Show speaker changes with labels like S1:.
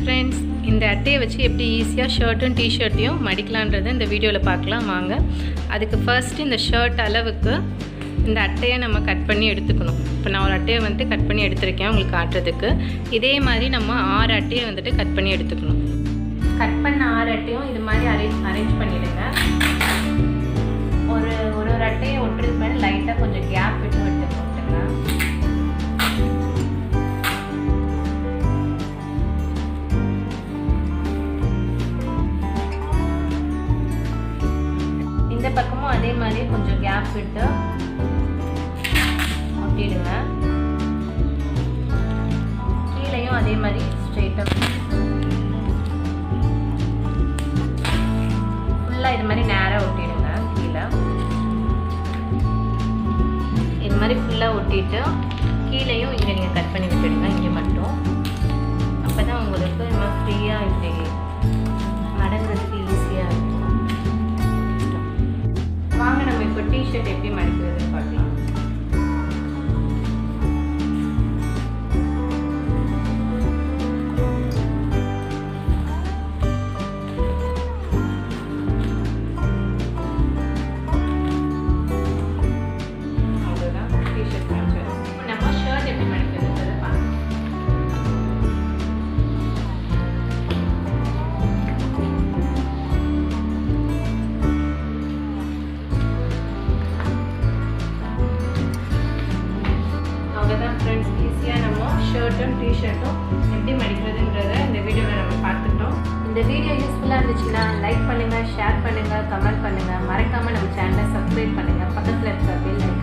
S1: friends இந்த அட்டையை வச்சு எப்படி ஈஸியாக ஷர்ட்டும் டிஷர்ட்டையும் மடிக்கலான்றதை இந்த வீடியோவில் பார்க்கலாம் வாங்க அதுக்கு ஃபர்ஸ்ட் இந்த ஷர்ட் அளவுக்கு இந்த அட்டையை நம்ம கட் பண்ணி எடுத்துக்கணும் இப்போ நான் ஒரு அட்டையை வந்துட்டு கட் பண்ணி எடுத்திருக்கேன் உங்களுக்கு காட்டுறதுக்கு இதே மாதிரி நம்ம ஆறு அட்டையை வந்துட்டு கட் பண்ணி எடுத்துக்கணும் கட் பண்ண ஆறு அட்டையும் இது மாதிரி அரேஞ்ச் அரேஞ்ச் பண்ணிவிடுங்க ஒரு ஒரு ஒரு அட்டையை ஒட்டுறதுக்கு மேலே லைட்டாக கொஞ்சம் கேப் விட்டு விட்டு போட்டுங்க இந்த பக்கமும் அதே மாதிரி கொஞ்சம் கேப் விட்டு ஒட்டிடுங்க கீழேயும் அதே மாதிரி ஸ்ட்ரெயிட்டாக ஃபுல்லாக இது மாதிரி நேராக ஒட்டிடுங்க கீழே இது மாதிரி ஃபுல்லாக ஒட்டிட்டு கீழேயும் இங்கே நீங்கள் கட் பண்ணி விட்டுடுங்க இங்கே மட்டும் அப்போ தான் உங்களுக்கு நம்ம ஃப்ரீயாக இப்படி மடங்குறதுக்கு ஈஸியாக இருக்கும் வாங்க நம்ம இப்போ டிஷர்ட் எப்படி மடிக்கிறதுன்னு பார்க்கலாம் அவ்வளோதான் டிஷர்ட் மடிச்சிடும் இப்போ நம்ம ஷர்ட் எப்படி மடிக்கிறதுன்றதை பார்க்கலாம் அவ்வளோதான் ஃப்ரெண்ட்ஸ் ஈஸியாக நம்ம ஷர்ட்டும் டிஷர்ட்டும் எப்படி மடிக்கிறதுன்றத இந்த வீடியோவில் நம்ம பார்த்துட்டோம் இந்த வீடியோ யூஸ்ஃபுல்லாக இருந்துச்சுன்னா லைக் பண்ணுங்கள் ஷேர் பண்ணுங்கள் கமெண்ட் பண்ணுங்கள் மறக்காமல் நம்ம சேனலை சப்ஸ்கிரைப் பண்ணுங்கள் பக்கத்தில் இருக்க பெல்